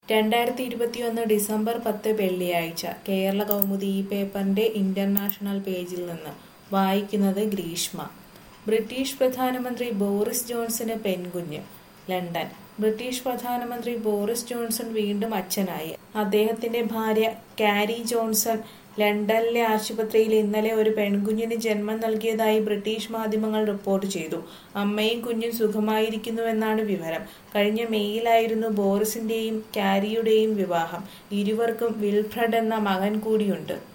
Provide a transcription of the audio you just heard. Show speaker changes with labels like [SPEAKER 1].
[SPEAKER 1] രണ്ടായിരത്തി ഇരുപത്തിയൊന്ന് ഡിസംബർ പത്ത് വെള്ളിയാഴ്ച കേരള കൗമുദി ഈ പേപ്പറിന്റെ ഇന്റർനാഷണൽ പേജിൽ നിന്ന് വായിക്കുന്നത് ഗ്രീഷ്മ ബ്രിട്ടീഷ് പ്രധാനമന്ത്രി ബോറിസ് ജോൺസന് പെൺകുഞ്ഞ് ലണ്ടൻ ബ്രിട്ടീഷ് പ്രധാനമന്ത്രി ബോറിസ് ജോൺസൺ വീണ്ടും അച്ഛനായി അദ്ദേഹത്തിന്റെ ഭാര്യ കാരി ജോൺസൺ ലണ്ടനിലെ ആശുപത്രിയിൽ ഇന്നലെ ഒരു പെൺകുഞ്ഞിന് ജന്മം നൽകിയതായി ബ്രിട്ടീഷ് മാധ്യമങ്ങൾ റിപ്പോർട്ട് ചെയ്തു അമ്മയും കുഞ്ഞും സുഖമായിരിക്കുന്നുവെന്നാണ് വിവരം കഴിഞ്ഞ മെയ്യിലായിരുന്നു ബോറിസിന്റെയും കാരിയുടെയും വിവാഹം ഇരുവർക്കും വിൽഫ്രഡ് എന്ന മകൻ കൂടിയുണ്ട്